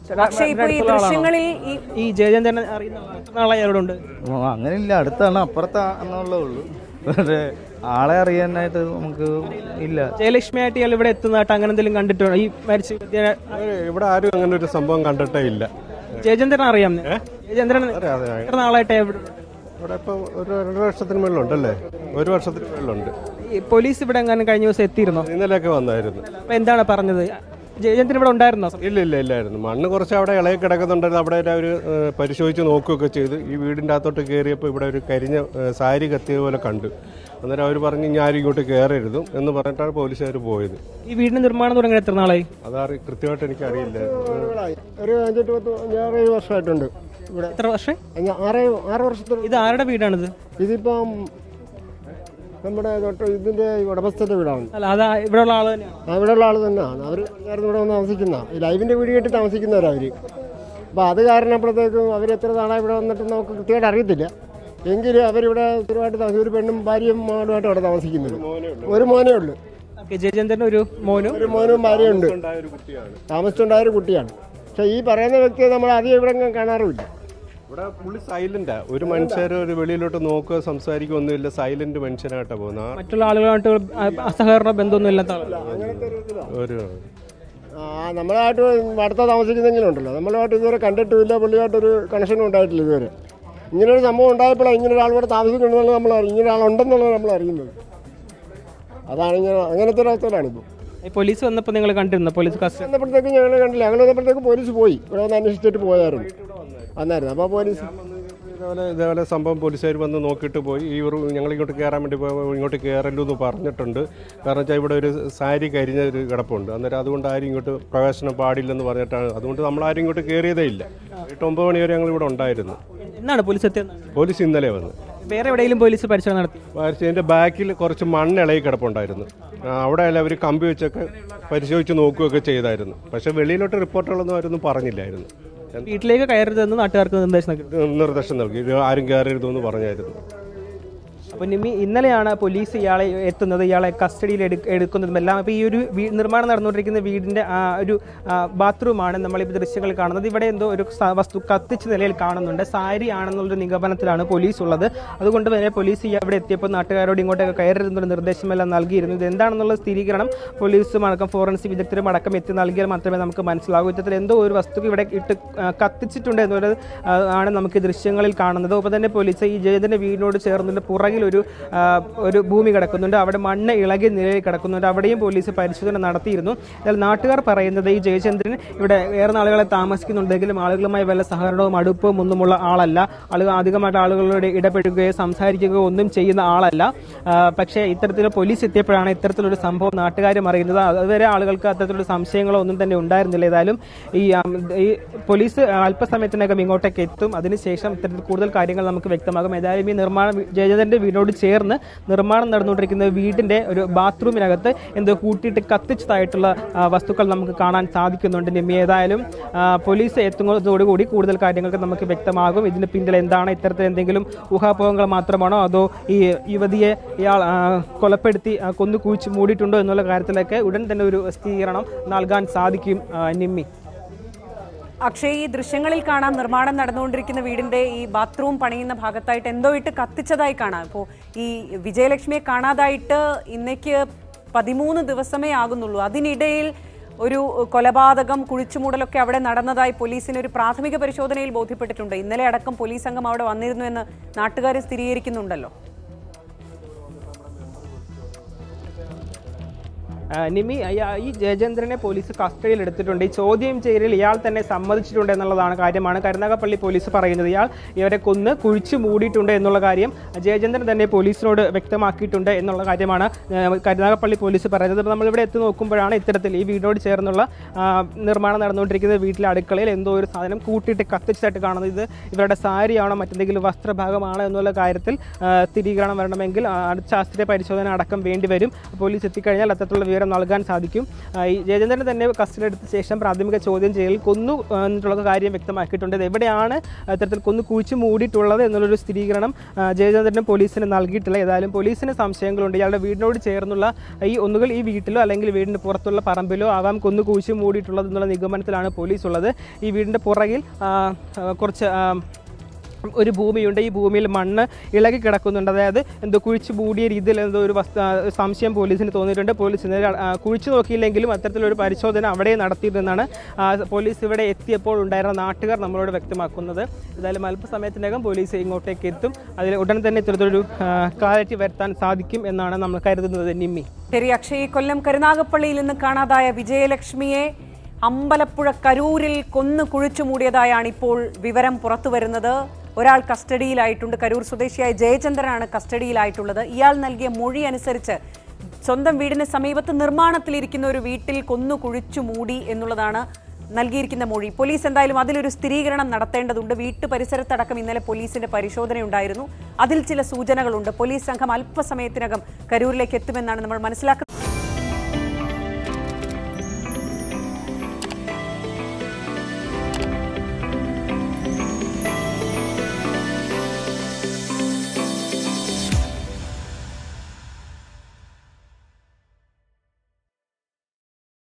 ചേട്ടാ, പക്ഷേ ഇപ്പൊ ഈ അടുത്തുള്ള ആളാണോ? ദൃശ്യങ്ങളിൽ ഈ ഈ ജയചന്ദ്രൻ അറിയുന്ന എത്ര നാളായി അവരോടുണ്ട് ഓ, അങ്ങനെയില്ല അടുത്താണ് അപ്പുറത്താ എന്നുള്ളേ ഉള്ളൂ പക്ഷേ ആളെ അറിയാനായിട്ട് നമുക്ക് ഇല്ല ജയലക്ഷ്മി ആയിട്ട് ഇയാൾ ഇവിടെ എത്തുന്നതായിട്ട് അങ്ങനെ എന്തെങ്കിലും കണ്ടിട്ടുണ്ടോ ഈ മരിച്ച വ്യക്തിയെ- ഇവിടെ ആരും അങ്ങനെ ഒരു സംഭവം കണ്ടിട്ടേ ഇല്ല ജയചന്ദ്രൻ അറിയാം ജയചന്ദ്രൻ അതെ, അതെ. എത്ര നാളായിട്ട് ഇവിടെ ഇവിടെ ഇപ്പൊ ഒരു രണ്ട് വർഷത്തിന് മേളിലുണ്ടല്ലേ ഒരു വർഷത്തിന് മേളിലുണ്ട് ഈ പോലീസ് ഇവിടെ എങ്ങനെ കഴിഞ്ഞ ദിവസം എത്തിയിരുന്നോ ഇന്നലെയൊക്കെ വന്നായിരുന്നു അപ്പൊ എന്താണ് പറഞ്ഞത് ജയചന്ദ്രൻ ഇവിടെ ഉണ്ടായിരുന്നോ ഇല്ല ഇല്ല ഇല്ലായിരുന്നു മണ്ണ് കുറച്ച് അവിടെ ഇളകി കിടക്കുന്നുണ്ടായിരുന്നു അവിടെ അവർ പരിശോധിച്ച് നോക്കുകയൊക്കെ ചെയ്ത് ഈ വീടിൻ്റെ അകത്തോട്ട് കയറിയപ്പോൾ ഇവിടെ ഒരു കരിഞ്ഞ ഏ, സാരി കത്തിയ പോലെ കണ്ടു അന്നേരം അവർ പറഞ്ഞ് ഇനി ആരും ഇങ്ങോട്ട് കയറരുതും എന്ന് പറഞ്ഞിട്ടാണ് പോലീസുകാർ പോയത് ഈ വീടിന്റെ നിർമ്മാണം തുടങ്ങി എത്ര നാളായി അതറി കൃത്യമായിട്ട് എനിക്കറിയില്ല ഒരു അഞ്ചെട്ട് പത്ത് അഞ്ചാറേഴ് വർഷമായിട്ടുണ്ട് ഇവിടെ എത്ര വർഷം അഞ്ച് ആറ് ആറ് വർഷത്തിൽ ഇത് ആരുടെ വീടാണിത് ഇതിപ്പം നമ്മുടെ തൊട്ട് ഇതിന്റെ ഉടമസ്ഥന്റെ വീടാണ് അല്ല അതാ ഇവിടെയുള്ള ആള് തന്നെയാണ് ആ ഇവിടെയുള്ള ആൾ തന്നെയാണ് അവർ ഇവിടെ വന്ന് താമസിക്കുന്ന ഈ ലൈവിന്റെ വീട് കേട്ട് താമസിക്കുന്നവരാ അവര് അപ്പോൾ അത് കാരണപ്പോഴത്തേക്കും അവർ എത്ര നാളായി ഇവിടെ വന്നിട്ട് നമുക്ക് കൃത്യമായിട്ട് അറിയത്തില്ല എങ്കിലും അവരിവിടെ സ്ഥിരമായിട്ട് താമസിക്കും ഒരു പെണ്ണും ഭാര്യയും മകളുമായിട്ട് അവിടെ താമസിക്കുന്നത് ഒരു മോനേ ഉള്ളൂ ഓക്കെ ജയചന്ദ്രൻ ഒരു മോനും ഒരു മോനും ഭാര്യയുണ്ട് ഉണ്ടായ ഒരു കുട്ടിയാണ് താമസിച്ചുണ്ടായ ഒരു കുട്ടിയാണ് പക്ഷേ ഈ പറയുന്ന വ്യക്തിയെ നമ്മൾ അധികം ഇവിടെ എങ്ങും കാണാറുമില്ല ഇവിടെ പുള്ളി സൈലന്റാ ഒരു മനുഷ്യർ ഒരു വെളിയിലോട്ട് നോക്കുക സംസാരിക്കുക ഒന്നുമില്ല സൈലന്റ് മനുഷ്യനായിട്ടാണ് പോകുന്നത് ആ മറ്റുള്ള ആളുകളായിട്ട് അസഹകരണ ബന്ധമൊന്നും ഇല്ലാത്ത ആളാണ് ഒരു ആ നമ്മളായിട്ട് അടുത്ത താമസിക്കുന്നെങ്കിലും ഉണ്ടല്ലോ നമ്മളുമായിട്ട് ഇതുവരെ കണ്ടിട്ടുമില്ല പുള്ളിയായിട്ടൊരു കണക്ഷനും ഉണ്ടായിട്ടില്ല ഇതുവരെ ഇങ്ങനൊരു സംഭവം ഉണ്ടായപ്പോഴാണ് ഇങ്ങനെ ഒരാൾ ഇവിടെ താമസിക്കുന്നുണ്ടെന്നുള്ളത് നമ്മൾ അറിയും ഇങ്ങനെ ഒരാളുണ്ടെന്നുള്ളത് നമ്മൾ അറിയുന്നത് അതാണ് ഇങ്ങനെ അങ്ങനത്തെ ഒരു അവസ്ഥയിലാണ് ഇപ്പോൾ ഈ പോലീസ് വന്നപ്പോൾ നിങ്ങൾ കണ്ടിരുന്നു പോലീസ് കസ്റ്റഡി വന്നപ്പോഴത്തേക്ക് ഞങ്ങൾ കണ്ടില്ല ഞങ്ങൾ വന്നപ്പോഴത്തേക്ക് പോലീസ് പോയി ഇവിടെ വന്ന് അന്വേഷിച്ചിട്ട് പോയായിരുന്നു വന്നായിരുന്നു അപ്പോൾ പോലീസ് ഇതേപോലെ ഇതേപോലെ സംഭവം പോലീസുകാർ വന്ന് നോക്കിയിട്ട് പോയി ഈ ഒരു ഞങ്ങൾ ഇങ്ങോട്ട് കയറാൻ വേണ്ടി പോയപ്പോൾ ഇങ്ങോട്ട് കയറല്ലോ എന്ന് പറഞ്ഞിട്ടുണ്ട് കാരണം വെച്ചാൽ ഇവിടെ ഒരു സാരി കരിഞ്ഞ ഒരു കിടപ്പുണ്ട് അന്നേരം അതുകൊണ്ട് ആരും ഇങ്ങോട്ട് പ്രവേശനം പാടില്ലെന്ന് പറഞ്ഞിട്ടാണ് അതുകൊണ്ട് നമ്മൾ ആരും ഇങ്ങോട്ട് കയറിയതേ ഇല്ല എട്ട് ഒമ്പത് മണി വരെ ഞങ്ങൾ ഇവിടെ ഉണ്ടായിരുന്നു എന്നാണ് പോലീസ് എത്തിയത് പോലീസ് ഇന്നലെ വന്ന് വേറെ എവിടെയെങ്കിലും പോലീസ് പരിശോധന നടത്തി അതിൻ്റെ ബാക്കിൽ കുറച്ച് മണ്ണ് ഇളകി കിടപ്പുണ്ടായിരുന്നു ആ, അവിടെ അല്ല അവർ കമ്പി വെച്ചൊക്കെ പരിശോധിച്ച് നോക്കുകയൊക്കെ ചെയ്തായിരുന്നു പക്ഷേ വെളിയിലോട്ട് റിപ്പോർട്ടുകളൊന്നും അവരൊന്നും പറഞ്ഞില്ലായിരുന്നു വീട്ടിലേക്ക് കയറരുതെന്ന് നാട്ടുകാർക്ക് നിർദ്ദേശം നൽകി നിർദ്ദേശം നൽകി ഇത് ആരും കയറരുതെന്ന് പറഞ്ഞായിരുന്നു അപ്പോൾ നിമി ഇന്നലെയാണ് പോലീസ് ഇയാളെ എത്തുന്നത് ഇയാളെ കസ്റ്റഡിയിൽ എടു എടുക്കുന്നതും എല്ലാം അപ്പോൾ ഈ ഒരു വീ നിർമ്മാണം നടന്നുകൊണ്ടിരിക്കുന്ന വീടിൻ്റെ ആ ഒരു ആ, ബാത്റൂമാണ് നമ്മളിപ്പോൾ ദൃശ്യങ്ങൾ കാണുന്നത് ഇവിടെ എന്തോ ഒരു സ- വസ്തു കത്തിച്ച നിലയിൽ കാണുന്നുണ്ട് സാരി ആണെന്നുള്ളൊരു നിഗമനത്തിലാണ് പോലീസ് ഉള്ളത് അതുകൊണ്ട് തന്നെ പോലീസ് ഈ അവിടെ എത്തിയപ്പോൾ നാട്ടുകാരോട് ഇങ്ങോട്ടൊക്കെ കയറരുതെന്നുള്ള നിർദ്ദേശമെല്ലാം നൽകിയിരുന്നു ഇത് എന്താണെന്നുള്ള സ്ഥിരീകരണം പോലീസും അടക്കം ഫോറൻസിക് വിദഗ്ധരും അടക്കം എത്തി നൽകിയാൽ മാത്രമേ നമുക്ക് മനസ്സിലാകൂ ഇത്തരത്തിൽ എന്തോ ഒരു വസ്തു ഇവിടെ ഇട്ട് ആ, കത്തിച്ചിട്ടുണ്ട് എന്നുള്ളത് ആ, ആണ് നമുക്ക് ഈ ദൃശ്യങ്ങളിൽ കാണുന്നത് ഒപ്പം തന്നെ പോലീസ് ഈ ജയതിൻ്റെ വീടിനോട് ചേർന്നിട്ട് പുറകിൽ ഒരു ആ, ഒരു ഭൂമി കിടക്കുന്നുണ്ട് അവിടെ മണ്ണ് ഇളകി നിലയിൽ കിടക്കുന്നുണ്ട് അവിടെയും പോലീസ് പരിശോധന നടത്തിയിരുന്നു എന്നാൽ നാട്ടുകാർ പറയുന്നത് ഈ ജയചന്ദ്രൻ ഇവിടെ ഏറെ നാളുകളെ താമസിക്കുന്നുണ്ടെങ്കിലും ആളുകളുമായി വല്ല സഹകരണവും അടുപ്പവും ഒന്നുമുള്ള ആളല്ല ആളുകൾ അധികമായിട്ട് ആളുകളോട് ഇടപെടുകയോ സംസാരിക്കുകയോ ഒന്നും ചെയ്യുന്ന ആളല്ല ആ, പക്ഷേ ഇത്തരത്തിൽ പോലീസ് എത്തിയപ്പോഴാണ് ഇത്തരത്തിലൊരു സംഭവം നാട്ടുകാരും അറിയുന്നത് അതുവരെ ആളുകൾക്ക് അത്തരത്തിലുള്ള സംശയങ്ങളോ ഒന്നും തന്നെ ഉണ്ടായിരുന്നില്ല ഏതായാലും ഈ ആം, ഈ പോലീസ് അല്പസമയത്തിനകം ഇങ്ങോട്ടേക്ക് എത്തും അതിനുശേഷം ഇത്തരത്തിൽ കൂടുതൽ കാര്യങ്ങൾ നമുക്ക് വ്യക്തമാകും ഏതായാലും ഈ നിർമ്മാണം ജയചന്ദ്രന്റെ വീടിനോട് ചേർന്ന് നിർമ്മാണം നടന്നുകൊണ്ടിരിക്കുന്ന വീടിന്റെ ഒരു ബാത്റൂമിനകത്ത് എന്തോ കൂട്ടിയിട്ട് കത്തിച്ചതായിട്ടുള്ള ആ, വസ്തുക്കൾ നമുക്ക് കാണാൻ സാധിക്കുന്നുണ്ട് നിമ്മി ഏതായാലും ആ, പോലീസ് എത്തുന്നതോടുകൂടി കൂടുതൽ കാര്യങ്ങൾക്ക് നമുക്ക് വ്യക്തമാകും ഇതിന് പിന്നിൽ എന്താണ് ഇത്തരത്തിൽ എന്തെങ്കിലും ഊഹാപോഹങ്ങൾ മാത്രമാണോ അതോ ഈ യുവതിയെ ഇയാൾ ആ, കൊലപ്പെടുത്തി ആ, കൊന്നു കുഴിച്ച് മൂടിയിട്ടുണ്ടോ എന്നുള്ള കാര്യത്തിലൊക്കെ ഉടൻ തന്നെ ഒരു സ്ഥിരീകരണം നൽകാൻ സാധിക്കും ആ, നിമ്മി അക്ഷയ് ഈ ദൃശ്യങ്ങളിൽ കാണാം നിർമ്മാണം നടന്നുകൊണ്ടിരിക്കുന്ന വീടിന്റെ ഈ ബാത്റൂം പണിയുന്ന ഭാഗത്തായിട്ട് എന്തോ ഇട്ട് കത്തിച്ചതായി കാണാം ഇപ്പോൾ ഈ വിജയലക്ഷ്മിയെ കാണാതായിട്ട് ഇന്നേക്ക് പതിമൂന്ന് ദിവസമേ ആകുന്നുള്ളൂ അതിനിടയിൽ ഒരു കൊലപാതകം കുഴിച്ചുമൂടലൊക്കെ അവിടെ നടന്നതായി പോലീസിന് ഒരു പ്രാഥമിക പരിശോധനയിൽ ബോധ്യപ്പെട്ടിട്ടുണ്ട് ഇന്നലെ അടക്കം പോലീസ് സംഘം അവിടെ വന്നിരുന്നു എന്ന് നാട്ടുകാർ സ്ഥിരീകരിക്കുന്നുണ്ടല്ലോ ആ, നിമി അയ്യ- ഈ ജയചന്ദ്രനെ പോലീസ് കസ്റ്റഡിയിൽ എടുത്തിട്ടുണ്ട് ഈ ചോദ്യം ചെയ്യലിൽ ഇയാൾ തന്നെ സമ്മതിച്ചിട്ടുണ്ട് എന്നുള്ളതാണ് കാര്യമാണ് കരുനാഗപ്പള്ളി പോലീസ് പറയുന്നത് ഇയാൾ ഇവരെ കൊന്ന് കുഴിച്ചു മൂടിയിട്ടുണ്ട് എന്നുള്ള കാര്യം ജയചന്ദ്രൻ തന്നെ പോലീസിനോട് വ്യക്തമാക്കിയിട്ടുണ്ട് എന്നുള്ള കാര്യമാണ് ആ, കരുനാഗപ്പള്ളി പോലീസ് പറയുന്നത് അപ്പോൾ നമ്മളിവിടെ എത്തി നോക്കുമ്പോഴാണ് ഇത്തരത്തിൽ ഈ വീടിനോട് ചേർന്നുള്ള ആ, നിർമ്മാണം നടന്നുകൊണ്ടിരിക്കുന്ന വീട്ടിലെ അടുക്കളയിൽ എന്തോ ഒരു സാധനം കൂട്ടിയിട്ട് കത്തിച്ചതായിട്ട് കാണുന്നത് ഇത് ഇവരുടെ സാരിയാണോ മറ്റെന്തെങ്കിലും വസ്ത്രഭാഗമാണോ എന്നുള്ള കാര്യത്തിൽ ആ, സ്ഥിരീകരണം വരണമെങ്കിൽ ആ, അടുത്ത ശാസ്ത്രീയ പരിശോധന അടക്കം വേണ്ടി വരും പോലീസ് എത്തിക്കഴിഞ്ഞാൽ അത്തരത്തിലുള്ള വിവരം വിവരം നൽകാൻ സാധിക്കും ആ, ഈ ജയചന്ദ്രൻ തന്നെ കസ്റ്റഡി എടുത്ത ശേഷം പ്രാഥമിക ചോദ്യം ചെയ്യൽ കൊന്നു ആ, എന്നുള്ള കാര്യം വ്യക്തമാക്കിയിട്ടുണ്ട് ഇത് എവിടെയാണ് അത്തരത്തിൽ കൊന്നു കുഴിച്ചു മൂടിയിട്ടുള്ളത് എന്നുള്ളൊരു സ്ഥിരീകരണം ആ, ജയചന്ദ്രനും പോലീസിന് നൽകിയിട്ടില്ല ഏതായാലും പോലീസിന് സംശയങ്ങളുണ്ട് ഇയാളുടെ വീടിനോട് ചേർന്നുള്ള ഈ ഒന്നുകിൽ ഈ വീട്ടിലോ അല്ലെങ്കിൽ വീടിന് പുറത്തുള്ള പറമ്പിലോ ആവാം കൊന്നു കുഴിച്ചു മൂടിയിട്ടുള്ളത് എന്നുള്ള നിഗമനത്തിലാണ് പോലീസ് ഉള്ളത് ഈ വീടിൻ്റെ പുറകിൽ ആ, ആ, കുറച്ച് ആ, ഒരു ഭൂമിയുണ്ട് ഈ ഭൂമിയിൽ മണ്ണ് ഇളകി കിടക്കുന്നുണ്ട് അതായത് എന്തോ കുഴിച്ച് മൂടിയ രീതിയിൽ എന്തോ ഒരു വസ്തു ആ, സംശയം പോലീസിന് തോന്നിയിട്ടുണ്ട് പോലീസ് ഇന്നലെ ആ, കുഴിച്ചു നോക്കിയില്ലെങ്കിലും അത്തരത്തിലൊരു പരിശോധന അവിടെ നടത്തിയിരുന്നാണ് ആ, പോലീസ് ഇവിടെ എത്തിയപ്പോൾ ഉണ്ടായിരുന്ന നാട്ടുകാർ നമ്മളോട് വ്യക്തമാക്കുന്നത് ഏതായാലും അല്പസമയത്തിനകം പോലീസ് ഇങ്ങോട്ടേക്ക് എത്തും അതിൽ ഉടൻ തന്നെ ഇത്തരത്തിലൊരു ക്ലാരിറ്റി വരുത്താൻ സാധിക്കും എന്നാണ് നമ്മൾ കരുതുന്നത് നിമ്മി ശരി അക്ഷയ് കൊല്ലം കരുനാഗപ്പള്ളിയിൽ നിന്ന് കാണാതായ വിജയലക്ഷ്മിയെ അമ്പലപ്പുഴ കരൂരിൽ കൊന്നു കുഴിച്ചു മൂടിയതായാണ് ഇപ്പോൾ വിവരം പുറത്തു വരുന്നത് ഒരാൾ കസ്റ്റഡിയിലായിട്ടുണ്ട് കരൂർ സ്വദേശിയായ ജയചന്ദ്രനാണ് കസ്റ്റഡിയിലായിട്ടുള്ളത് ഇയാൾ നൽകിയ മൊഴി അനുസരിച്ച് സ്വന്തം വീടിന് സമീപത്ത് നിർമ്മാണത്തിലിരിക്കുന്ന ഒരു വീട്ടിൽ കൊന്നു കുഴിച്ചു മൂടി എന്നുള്ളതാണ് നൽകിയിരിക്കുന്ന മൊഴി പോലീസ് എന്തായാലും അതിലൊരു സ്ഥിരീകരണം നടത്തേണ്ടതുണ്ട് വീട്ടു പരിസരത്തടക്കം ഇന്നലെ പോലീസിന്റെ പരിശോധനയുണ്ടായിരുന്നു അതിൽ ചില സൂചനകളുണ്ട് പോലീസ് സംഘം അല്പസമയത്തിനകം കരൂരിലേക്ക് എത്തുമെന്നാണ് നമ്മൾ മനസ്സിലാക്കുന്നത്